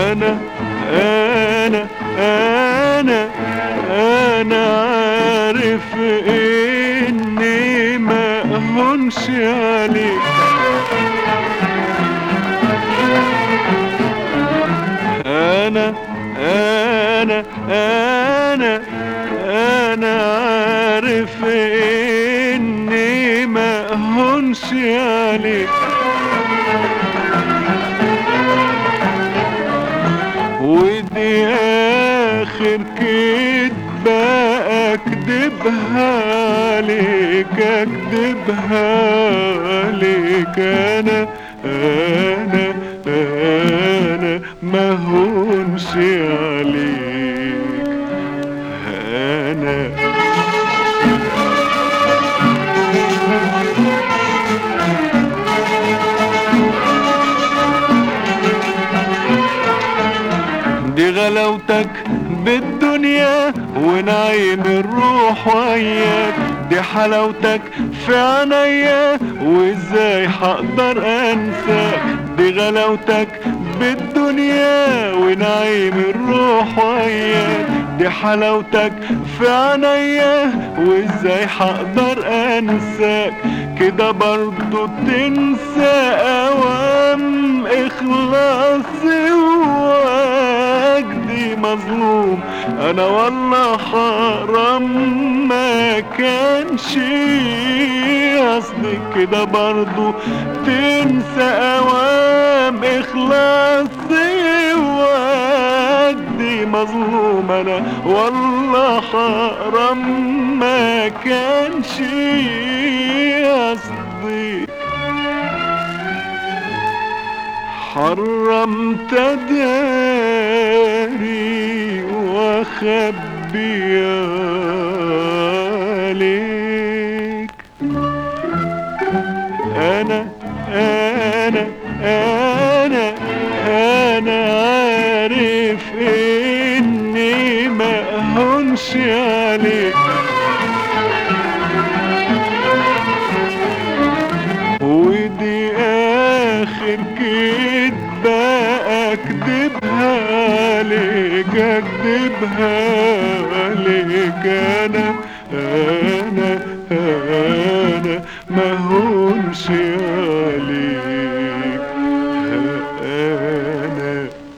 انا انا انا انا عارف اني ما اهونش عليك انا انا انا انا عارف اني ما اهونش عليك ودي اخر كدبة اكدبها عليك اكدبها عليك انا انا انا ما هونش عليك انا دي غلاوتك بالدنيا ونعيم الروح وياك دي حلاوتك في عينيا وازاي هقدر انساك دي غلاوتك بالدنيا ونعيم الروح وياك دي حلاوتك في عينيا وازاي هقدر انساك كده برضو تنسى اوام اخلاصي وجدي مظلوم انا والله حرام ما كانش قصدي كده برضو تنسى اوام اخلاصي وجدي مظلوم انا والله حرام ما كانش قصدي حرمت داري واخبي عليك انا انا انا انا عارف اني ما اهونش عليك ودي اخر كدبة اكدبها عليك اكدبها عليك انا انا انا ما